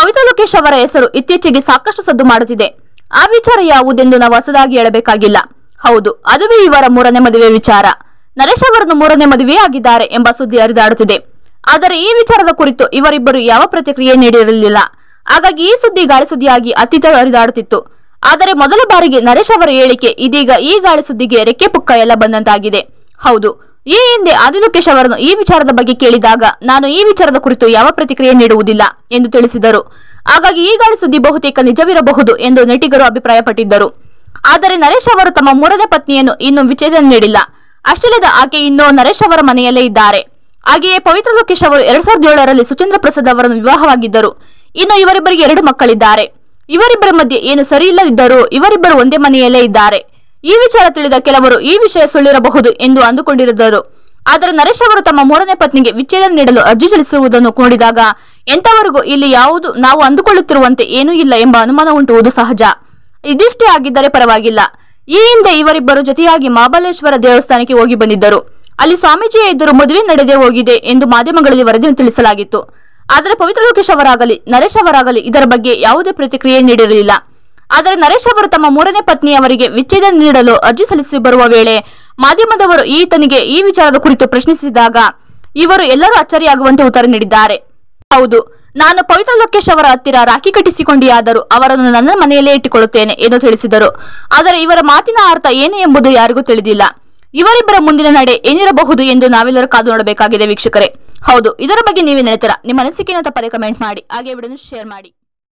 ಪವಿತ್ರ ಲೋಕೇಶ್ ಅವರ ಹೆಸರು ಇತ್ತೀಚೆಗೆ ಸಾಕಷ್ಟು ಸದ್ದು ಮಾಡುತ್ತಿದೆ ಆ ವಿಚಾರ ಯಾವುದೆಂದು ನಾವು ಹೊಸದಾಗಿ ಹೇಳಬೇಕಾಗಿಲ್ಲ ಹೌದು ಅದುವೇ ಇವರ ಮೂರನೇ ಮದುವೆ ವಿಚಾರ ನರೇಶ್ ಅವರನ್ನು ಮೂರನೇ ಮದುವೆ ಆಗಿದ್ದಾರೆ ಎಂಬ ಸುದ್ದಿ ಹರಿದಾಡುತ್ತಿದೆ ಆದರೆ ಈ ವಿಚಾರದ ಕುರಿತು ಇವರಿಬ್ಬರು ಯಾವ ಪ್ರತಿಕ್ರಿಯೆ ನೀಡಿರಲಿಲ್ಲ ಹಾಗಾಗಿ ಈ ಸುದ್ದಿ ಗಾಳಿ ಸುದ್ದಿಯಾಗಿ ಅತೀತ ಹರಿದಾಡುತ್ತಿತ್ತು ಆದರೆ ಮೊದಲ ಬಾರಿಗೆ ನರೇಶ್ ಅವರ ಹೇಳಿಕೆ ಇದೀಗ ಈ ಗಾಳಿ ಸುದ್ದಿಗೆ ರೆಕ್ಕೆ ಪುಕ್ಕ ಎಲ್ಲ ಬಂದಂತಾಗಿದೆ ಹೌದು ಈ ಹಿಂದೆ ಆದಿಲೋಕೇಶ್ ಅವರನ್ನು ಈ ವಿಚಾರದ ಬಗ್ಗೆ ಕೇಳಿದಾಗ ನಾನು ಈ ವಿಚಾರದ ಕುರಿತು ಯಾವ ಪ್ರತಿಕ್ರಿಯೆ ನೀಡುವುದಿಲ್ಲ ಎಂದು ತಿಳಿಸಿದರು ಹಾಗಾಗಿ ಈ ಗಾಳಿ ಸುದ್ದಿ ಬಹುತೇಕ ನಿಜವಿರಬಹುದು ಎಂದು ನೆಟಿಗರು ಅಭಿಪ್ರಾಯಪಟ್ಟಿದ್ದರು ಆದರೆ ನರೇಶ್ ಅವರು ತಮ್ಮ ಮೂರನೇ ಪತ್ನಿಯನ್ನು ಇನ್ನೂ ವಿಚ್ಛೇದನ ನೀಡಿಲ್ಲ ಅಷ್ಟಲ್ಲದ ಆಕೆ ಇನ್ನೂ ನರೇಶ್ ಅವರ ಮನೆಯಲ್ಲೇ ಇದ್ದಾರೆ ಹಾಗೆಯೇ ಪವಿತ್ರ ಲೋಕೇಶ್ ಅವರು ಎರಡ್ ಸಾವಿರದ ಏಳರಲ್ಲಿ ಸುಚೇಂದ್ರ ಪ್ರಸಾದ್ ಅವರನ್ನು ವಿವಾಹವಾಗಿದ್ದರು ಇನ್ನು ಇವರಿಬ್ಬರಿಗೆ ಎರಡು ಮಕ್ಕಳಿದ್ದಾರೆ ಇವರಿಬ್ಬರ ಮಧ್ಯೆ ಏನು ಸರಿಯಿಲ್ಲದಿದ್ದರೂ ಇವರಿಬ್ಬರು ಒಂದೇ ಮನೆಯಲ್ಲೇ ಇದ್ದಾರೆ ಈ ವಿಚಾರ ತಿಳಿದ ಕೆಲವರು ಈ ವಿಷಯ ಸುಳ್ಳಿರಬಹುದು ಎಂದು ಅಂದುಕೊಂಡಿರಿದ್ದರು ಆದರೆ ನರೇಶ್ ಅವರು ತಮ್ಮ ಮೂರನೇ ಪತ್ನಿಗೆ ವಿಚ್ಛೇದನ ನೀಡಲು ಅರ್ಜಿ ಸಲ್ಲಿಸಿರುವುದನ್ನು ನೋಡಿದಾಗ ಎಂತವರೆಗೂ ಇಲ್ಲಿ ಯಾವುದು ನಾವು ಅಂದುಕೊಳ್ಳುತ್ತಿರುವಂತೆ ಏನೂ ಇಲ್ಲ ಎಂಬ ಅನುಮಾನ ಉಂಟುವುದು ಸಹಜ ಇದಿಷ್ಟೇ ಆಗಿದ್ದರೆ ಪರವಾಗಿಲ್ಲ ಈ ಹಿಂದೆ ಇವರಿಬ್ಬರು ಜೊತೆಯಾಗಿ ಮಹಾಬಲೇಶ್ವರ ದೇವಸ್ಥಾನಕ್ಕೆ ಹೋಗಿ ಬಂದಿದ್ದರು ಅಲ್ಲಿ ಸ್ವಾಮೀಜಿಯ ಎದುರು ಮದುವೆ ನಡೆದೇ ಹೋಗಿದೆ ಎಂದು ಮಾಧ್ಯಮಗಳಲ್ಲಿ ವರದಿ ತಿಳಿಸಲಾಗಿತ್ತು ಆದರೆ ಪವಿತ್ರ ಲೋಕೇಶ್ ಅವರಾಗಲಿ ನರೇಶ್ ಅವರಾಗಲಿ ಇದರ ಬಗ್ಗೆ ಯಾವುದೇ ಪ್ರತಿಕ್ರಿಯೆ ನೀಡಿರಲಿಲ್ಲ ಆದರೆ ನರೇಶ್ ಅವರು ತಮ್ಮ ಮೂರನೇ ಪತ್ನಿಯವರಿಗೆ ವಿಚ್ಛೇದನ ನೀಡಲು ಅರ್ಜಿ ಸಲ್ಲಿಸಿ ಬರುವ ವೇಳೆ ಮಾಧ್ಯಮದವರು ಈತನಿಗೆ ಈ ವಿಚಾರದ ಕುರಿತು ಪ್ರಶ್ನಿಸಿದಾಗ ಇವರು ಎಲ್ಲರೂ ಅಚ್ಚರಿಯಾಗುವಂತೆ ಉತ್ತರ ನೀಡಿದ್ದಾರೆ ಹೌದು ನಾನು ಪವಿತ್ರ ಲೋಕೇಶ್ ಅವರ ಹತ್ತಿರ ರಾಖಿ ಕಟ್ಟಿಸಿಕೊಂಡಿಯಾದರೂ ಅವರನ್ನು ನನ್ನ ಮನೆಯಲ್ಲೇ ಇಟ್ಟುಕೊಳ್ಳುತ್ತೇನೆ ಎಂದು ತಿಳಿಸಿದರು ಆದರೆ ಇವರ ಮಾತಿನ ಅರ್ಥ ಏನು ಎಂಬುದು ಯಾರಿಗೂ ತಿಳಿದಿಲ್ಲ ಇವರಿಬ್ಬರ ಮುಂದಿನ ನಡೆ ಏನಿರಬಹುದು ಎಂದು ನಾವೆಲ್ಲರೂ ಕಾದು ನೋಡಬೇಕಾಗಿದೆ ವೀಕ್ಷಕರೇ ಹೌದು ಇದರ ಬಗ್ಗೆ ನೀವೇನು ಹೇಳ್ತೀರಾ ನಿಮ್ಮ ಅನಿಸಿಕೆಯನ್ನು ತಪ್ಪದೆ ಕಮೆಂಟ್ ಮಾಡಿ ಹಾಗೆ ವಿಡಿಯೋನ ಶೇರ್ ಮಾಡಿ